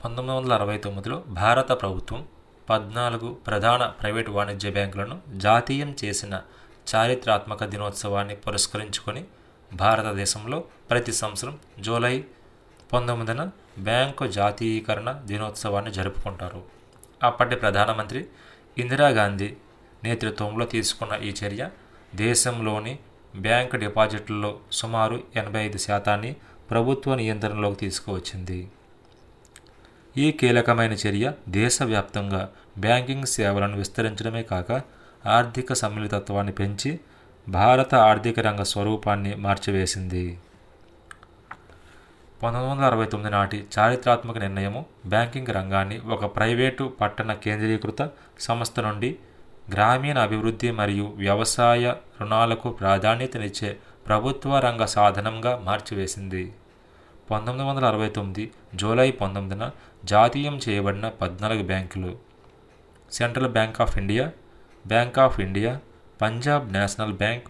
పంతొమ్మిది వందల అరవై తొమ్మిదిలో భారత ప్రభుత్వం పద్నాలుగు ప్రధాన ప్రైవేటు వాణిజ్య బ్యాంకులను జాతీయం చేసిన చారిత్రాత్మక దినోత్సవాన్ని పురస్కరించుకొని భారతదేశంలో ప్రతి సంవత్సరం జూలై పంతొమ్మిదిన బ్యాంకు జాతీయీకరణ దినోత్సవాన్ని జరుపుకుంటారు అప్పటి ప్రధానమంత్రి ఇందిరాగాంధీ నేతృత్వంలో తీసుకున్న ఈ చర్య దేశంలోని బ్యాంకు డిపాజిట్లలో సుమారు ఎనభై ఐదు శాతాన్ని ప్రభుత్వ నియంత్రణలోకి తీసుకువచ్చింది ఈ కీలకమైన చర్య దేశవ్యాప్తంగా బ్యాంకింగ్ సేవలను విస్తరించడమే కాక ఆర్థిక సమ్మిళితత్వాన్ని పెంచి భారత ఆర్థిక రంగ స్వరూపాన్ని మార్చివేసింది పంతొమ్మిది వందల అరవై తొమ్మిది నాటి చారిత్రాత్మక నిర్ణయము బ్యాంకింగ్ రంగాన్ని ఒక ప్రైవేటు పట్టణ కేంద్రీకృత సంస్థ నుండి గ్రామీణ అభివృద్ధి మరియు వ్యవసాయ రుణాలకు ప్రాధాన్యతనిచ్చే ప్రభుత్వ రంగ సాధనంగా మార్చివేసింది పంతొమ్మిది వందల అరవై తొమ్మిది జూలై పంతొమ్మిదిన జాతీయం చేయబడిన పద్నాలుగు బ్యాంకులు central bank of India bank of India Punjab national bank